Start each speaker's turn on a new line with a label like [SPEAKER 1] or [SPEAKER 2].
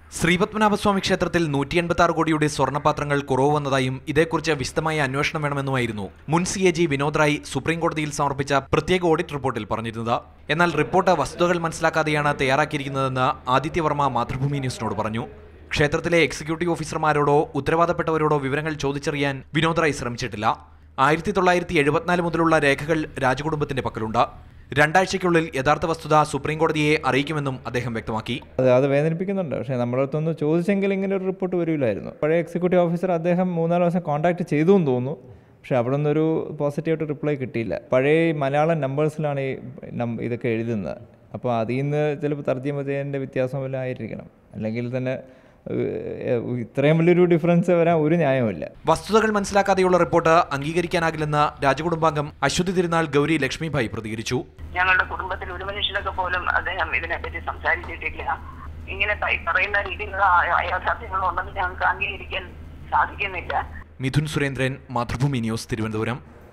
[SPEAKER 1] ശ്രീപത്മനാഭസ്വാമി ക്ഷേത്രത്തിൽ നൂറ്റി എൺപത്തി ആറ് കോടിയുടെ സ്വർണ്ണപാത്രങ്ങൾ കുറവ് വന്നതായും ഇതേക്കുറിച്ച് വിശദമായ അന്വേഷണം വേണമെന്നുമായിരുന്നു മുൻ C A G Vinod Rai സുപ്രീംകോടതിയിൽ സമർപ്പിച്ച പ്രത്യേക ഓഡിറ്റ് റിപ്പോർട്ടിൽ പറഞ്ഞിരുന്നത് എന്നാൽ റിപ്പോർട്ട് വസ്തുതകൾ മനസ്സിലാക്കാതെയാണ് തയ്യാറാക്കിയിരിക്കുന്നതെന്ന് ആദിത്യവർമ്മ മാതൃഭൂമി ന്യൂസിനോട് പറഞ്ഞു ക്ഷേത്രത്തിലെ എക്സിക്യൂട്ടീവ് ഓഫീസർമാരോടോ ഉത്തരവാദപ്പെട്ടവരോടോ വിവരങ്ങൾ ചോദിച്ചറിയാൻ വിനോദ് റായ് ശ്രമിച്ചിട്ടില്ല ആയിരത്തി തൊള്ളായിരത്തി എഴുപത്തിനാല് മുതലുള്ള രേഖകൾ രാജകുടുംബത്തിന്റെ പക്കലുണ്ട് രണ്ടാഴ്ചയ്ക്കുള്ളിൽ യഥാർത്ഥ വസ്തുത സുപ്രീംകോടതിയെ അറിയിക്കുമെന്നും അദ്ദേഹം വ്യക്തമാക്കി
[SPEAKER 2] അത് അത് വേദനിപ്പിക്കുന്നുണ്ട് പക്ഷേ നമ്മുടെ അടുത്തൊന്ന് ചോദിച്ചെങ്കിൽ ഇങ്ങനെ ഒരു റിപ്പോർട്ട് വരില്ലായിരുന്നു പഴയ എക്സിക്യൂട്ടീവ് ഓഫീസർ അദ്ദേഹം മൂന്നാല് ദിവസം കോൺടാക്ട് ചെയ്തു എന്ന് തോന്നുന്നു പക്ഷേ അവിടെ നിന്നൊരു പോസിറ്റീവായിട്ട് റിപ്ലൈ കിട്ടിയില്ല പഴയ ഈ മലയാളം നമ്പേഴ്സിലാണ് ഈ നം- ഇതൊക്കെ എഴുതുന്നത് അപ്പോൾ അതിൽ നിന്ന് ചിലപ്പോൾ തർജ്ജിമതേൻ്റെ വ്യത്യാസം വല്ലതും ആയിരിക്കണം അല്ലെങ്കിൽ തന്നെ ഏഹ്, ഇത്രയും വലിയൊരു ഡിഫറൻസ് വരാൻ ഒരു ന്യായമില്ല
[SPEAKER 1] വസ്തുതകൾ മനസ്സിലാക്കാതെയുള്ള റിപ്പോർട്ട് അംഗീകരിക്കാനാകില്ലെന്ന് രാജകുടുംബാംഗം അശ്വതി തിരുനാൾ ഗൗരി ലക്ഷ്മിഭായ് പ്രതികരിച്ചു
[SPEAKER 3] ഞങ്ങളുടെ കുടുംബത്തിൽ ഒരു മനുഷ്യനൊക്കെ പോലും അദ്ദേഹം ഇതിനെപ്പറ്റി സംസാരിച്ചിട്ടില്ല ഇങ്ങനെ പ- പറയുന്ന രീതിയിലുള്ള ആ- അയാഥാർത്ഥ്യങ്ങളുണ്ടെന്ന് ഞങ്ങൾക്ക് അംഗീകരിക്കാൻ സാധിക്കുന്നില്ല
[SPEAKER 1] മിഥുൻ സുരേന്ദ്രൻ മാതൃഭൂമി ന്യൂസ് തിരുവനന്തപുരം